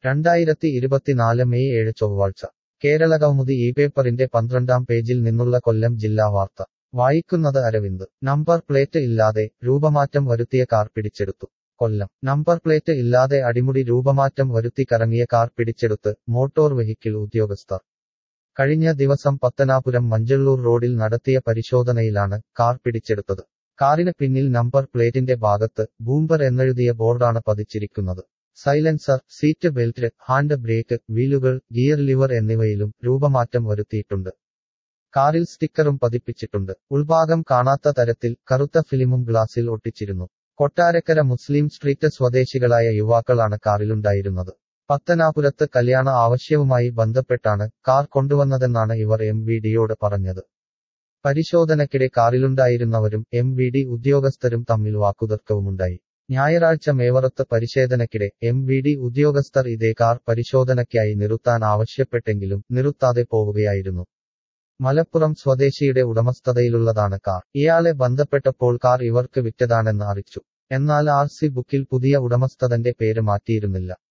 രണ്ടായിരത്തി ഇരുപത്തിനാല് മെയ് ഏഴ് ചൊവ്വാഴ്ച കേരളകൗമുദി ഈ പേപ്പറിന്റെ പന്ത്രണ്ടാം പേജിൽ നിന്നുള്ള കൊല്ലം ജില്ലാ വാർത്ത വായിക്കുന്നത് അരവിന്ദ് നമ്പർ പ്ലേറ്റ് ഇല്ലാതെ രൂപമാറ്റം വരുത്തിയ കാർ പിടിച്ചെടുത്തു കൊല്ലം നമ്പർ പ്ലേറ്റ് ഇല്ലാതെ അടിമുടി രൂപമാറ്റം വരുത്തി കറങ്ങിയ കാർ പിടിച്ചെടുത്ത് മോട്ടോർ വെഹിക്കിൾ ഉദ്യോഗസ്ഥർ കഴിഞ്ഞ ദിവസം പത്തനാപുരം മഞ്ചള്ളൂർ റോഡിൽ നടത്തിയ പരിശോധനയിലാണ് കാർ പിടിച്ചെടുത്തത് കാറിന് പിന്നിൽ നമ്പർ പ്ലേറ്റിന്റെ ഭാഗത്ത് ബൂംബർ എന്നെഴുതിയ ബോർഡാണ് പതിച്ചിരിക്കുന്നത് silencer seat belt hand brake വീലുകൾ ഗിയർ ലിവർ എന്നിവയിലും രൂപമാറ്റം വരുത്തിയിട്ടുണ്ട് കാറിൽ സ്റ്റിക്കറും പതിപ്പിച്ചിട്ടുണ്ട് ഉൾഭാഗം കാണാത്ത തരത്തിൽ കറുത്ത ഫിലിമും ഗ്ലാസിൽ ഒട്ടിച്ചിരുന്നു കൊട്ടാരക്കര മുസ്ലിം സ്ട്രീറ്റ് സ്വദേശികളായ യുവാക്കളാണ് കാറിലുണ്ടായിരുന്നത് പത്തനാപുരത്ത് കല്യാണ ആവശ്യവുമായി ബന്ധപ്പെട്ടാണ് കാർ കൊണ്ടുവന്നതെന്നാണ് ഇവർ എം വി ഡിയോട് പറഞ്ഞത് പരിശോധനയ്ക്കിടെ കാറിലുണ്ടായിരുന്നവരും എം വി ഡി ഉദ്യോഗസ്ഥരും തമ്മിൽ വാക്കുതർക്കവുമുണ്ടായി ഞായറാഴ്ച മേവറത്ത് പരിശോധനയ്ക്കിടെ എം വി ഡി ഉദ്യോഗസ്ഥർ ഇതേ കാർ പരിശോധനയ്ക്കായി നിർത്താൻ ആവശ്യപ്പെട്ടെങ്കിലും നിർത്താതെ പോവുകയായിരുന്നു മലപ്പുറം സ്വദേശിയുടെ ഉടമസ്ഥതയിലുള്ളതാണ് കാർ ഇയാളെ ബന്ധപ്പെട്ടപ്പോൾ കാർ ഇവർക്ക് വിറ്റതാണെന്ന് അറിയിച്ചു എന്നാൽ ആർ സി ബുക്കിൽ പുതിയ ഉടമസ്ഥതന്റെ പേര് മാറ്റിയിരുന്നില്ല